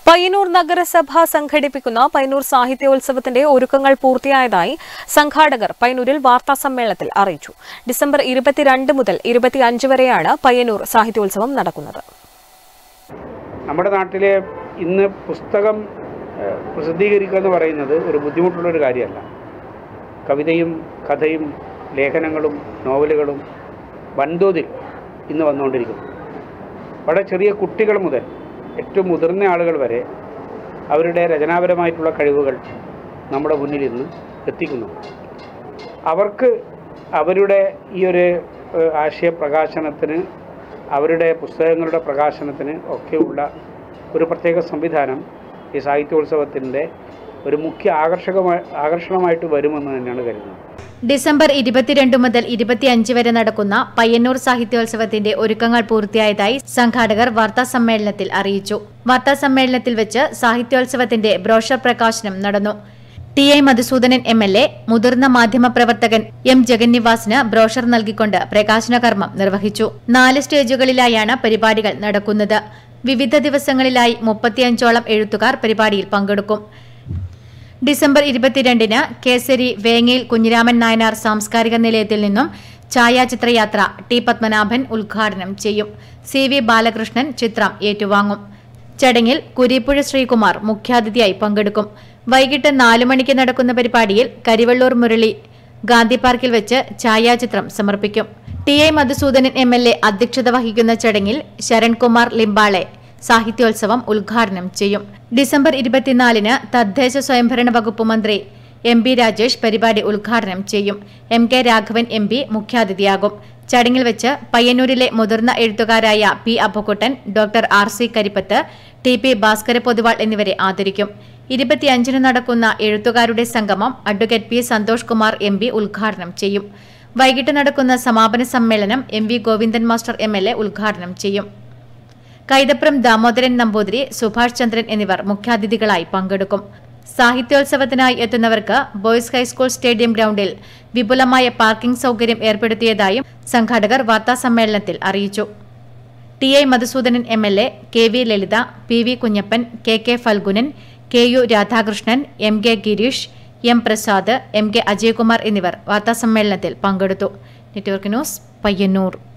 പയ്യന്നൂർ നഗരസഭ സംഘടിപ്പിക്കുന്ന പയ്യന്നൂർ സാഹിത്യോത്സവത്തിന്റെ ഒരുക്കങ്ങൾ പൂർത്തിയായതായി സംഘാടകർ പയ്യന്നൂരിൽ വാർത്താ സമ്മേളനത്തിൽ അറിയിച്ചു ഡിസംബർ ഇരുപത്തിരണ്ട് മുതൽ ഇരുപത്തിയഞ്ച് വരെയാണ് പയ്യന്നൂർ സാഹിത്യോത്സവം നടക്കുന്നത് നമ്മുടെ നാട്ടിലെ ഇന്ന് പുസ്തകം ഏഹ്, പ്രസിദ്ധീകരിക്കുക എന്ന് പറയുന്നത് ഒരു ബുദ്ധിമുട്ടുള്ളൊരു കാര്യമല്ല കവിതയും കഥയും ലേഖനങ്ങളും നോവലുകളും വൻതോതിൽ ഇന്ന് വന്നുകൊണ്ടിരിക്കുന്നു വളരെ ചെറിയ കുട്ടികൾ മുതൽ ഏറ്റവും മുതിർന്ന ആളുകൾ വരെ അവരുടെ രചനാപരമായിട്ടുള്ള കഴിവുകൾ നമ്മുടെ മുന്നിൽ ഇന്ന് എത്തിക്കുന്നു അവർക്ക് അവരുടെ ഈ ഒരു ഏഹ്, ആശയപ്രകാശനത്തിന് അവരുടെ പുസ്തകങ്ങളുടെ പ്രകാശനത്തിന് ഒക്കെയുള്ള ഒരു പ്രത്യേക സംവിധാനം ഈ സാഹിത്യോത്സവത്തിൻ്റെ ഒരു മുഖ്യ ആകർഷകമായി ആകർഷണമായിട്ട് വരുമെന്ന് തന്നെയാണ് കരുതുന്നത് ഡിസംബർ ഇരുപത്തിരണ്ട് മുതൽ ഇരുപത്തിയഞ്ച് വരെ നടക്കുന്ന പയ്യന്നൂർ സാഹിത്യോത്സവത്തിന്റെ ഒരുക്കങ്ങൾ പൂർത്തിയായതായി സംഘാടകർ വാർത്താ സമ്മേളനത്തിൽ അറിയിച്ചു വാർത്താ സമ്മേളനത്തിൽ വെച്ച് സാഹിത്യോത്സവത്തിന്റെ ബ്രോഷർ പ്രകാശനം നടന്നു T I Madhusoodanan M L A മുതിർന്ന മാധ്യമപ്രവർത്തകൻ എം ജഗന്നിവാസിന് ബ്രോഷർ നൽകിക്കൊണ്ട് പ്രകാശന കർമ്മം നിർവഹിച്ചു നാല് സ്റ്റേജുകളിലായാണ് പരിപാടികൾ നടക്കുന്നത് വിവിധ ദിവസങ്ങളിലായി മുപ്പത്തിയഞ്ചോളം എഴുത്തുകാർ പരിപാടിയിൽ പങ്കെടുക്കും ഡിസംബർ ഇരുപത്തിരണ്ടിന് കേസരി വേങ്ങയിൽ കുഞ്ഞിരാമൻ നായനാർ സാംസ്കാരിക നിലയത്തിൽ നിന്നും ഛായാചിത്രയാത്ര ടി പത്മനാഭൻ ഉദ്ഘാടനം ചെയ്യും സി വി ബാലകൃഷ്ണൻ ചിത്രം ഏറ്റുവാങ്ങും ചടങ്ങിൽ കുരീപ്പുഴ ശ്രീകുമാർ മുഖ്യാതിഥിയായി പങ്കെടുക്കും വൈകിട്ട് നാലു മണിക്ക് നടക്കുന്ന പരിപാടിയിൽ കരിവള്ളൂർ മുരളി ഗാന്ധി പാർക്കിൽ വെച്ച് ഛായാചിത്രം സമർപ്പിക്കും T I Madhusoodanan M L A അധ്യക്ഷത വഹിക്കുന്ന ചടങ്ങിൽ ശരൺകുമാർ ലിംബാളെ സാഹിത്യോത്സവം ഉദ്ഘാടനം ചെയ്യും ഡിസംബർ ഇരുപത്തിനാലിന് തദ്ദേശ സ്വയംഭരണ വകുപ്പ് മന്ത്രി എം പി രാജേഷ് പരിപാടി ഉദ്ഘാടനം ചെയ്യും M K Raghavan M P മുഖ്യാതിഥിയാകും ചടങ്ങിൽ വെച്ച് പയ്യന്നൂരിലെ മുതിർന്ന എഴുത്തുകാരായ P Appukuttan doctor R C Karippath T P Bhaskara Poduval എന്നിവരെ ആദരിക്കും ഇരുപത്തിയഞ്ചിന് നടക്കുന്ന എഴുത്തുകാരുടെ സംഗമം advocate P Santhosh Kumar M P ഉദ്ഘാടനം ചെയ്യും വൈകിട്ട് നടക്കുന്ന സമാപന സമ്മേളനം M V Govindan master M L A ഉദ്ഘാടനം ചെയ്യും കൈതപ്രം ദാമോദരൻ നമ്പൂതിരി സുഭാഷ് ചന്ദ്രൻ എന്നിവർ മുഖ്യാതിഥികളായി പങ്കെടുക്കും സാഹിത്യോത്സവത്തിനായി എത്തുന്നവർക്ക് ബോയ്സ് ഹൈസ്കൂൾ സ്റ്റേഡിയം ഗ്രൌണ്ടിൽ വിപുലമായ പാർക്കിംഗ് സൌകര്യം ഏർപ്പെടുത്തിയതായും സംഘാടകർ വാർത്താസമ്മേളനത്തിൽ അറിയിച്ചു T I Madhusoodanan M L A K V Lalitha P V Kunhappan K K Phalgunan K U Radhakrishnan M K Gireesh M Prasad M K Ajayakumar എന്നിവർ വാർത്താസമ്മേളനത്തിൽ പങ്കെടുത്തു നെറ്റ്വർക്ക് ന്യൂസ് പയ്യന്നൂർ